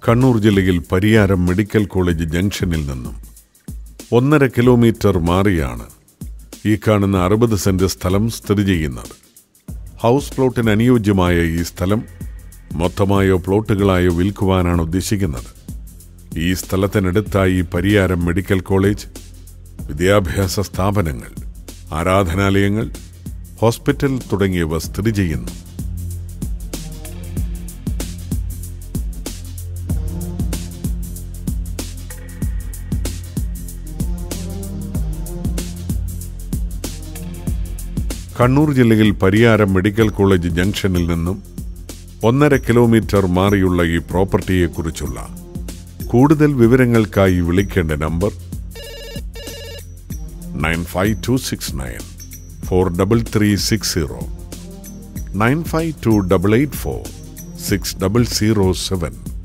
കണ്ണൂർ ജില്ലയിൽ Pariyaram medical college ജംഗ്ഷനിൽ നിന്നും ഒന്നര കിലോമീറ്റർ മാറിയാണ് ഈ കാണുന്ന അറുപത് സെന്റ് സ്ഥലം സ്ഥിതി ചെയ്യുന്നത് ഹൗസ് പ്ലോട്ടിന് അനുയോജ്യമായ ഈ സ്ഥലം മൊത്തമായോ പ്ലോട്ടുകളായോ വിൽക്കുവാനാണ് ഉദ്ദേശിക്കുന്നത് ഈ സ്ഥലത്തിനടുത്തായി പരിയാരം മെഡിക്കൽ കോളേജ് വിദ്യാഭ്യാസ സ്ഥാപനങ്ങൾ ആരാധനാലയങ്ങൾ ഹോസ്പിറ്റൽ തുടങ്ങിയവ സ്ഥിതി ചെയ്യുന്നു കണ്ണൂർ ജില്ലയിൽ പരിയാരം മെഡിക്കൽ കോളേജ് ജംഗ്ഷനിൽ നിന്നും ഒന്നര കിലോമീറ്റർ മാറിയുള്ള ഈ പ്രോപ്പർട്ടിയെക്കുറിച്ചുള്ള കൂടുതൽ വിവരങ്ങൾക്കായി വിളിക്കേണ്ട number nine five two six nine four double three six zero nine five two double eight four six double zero seven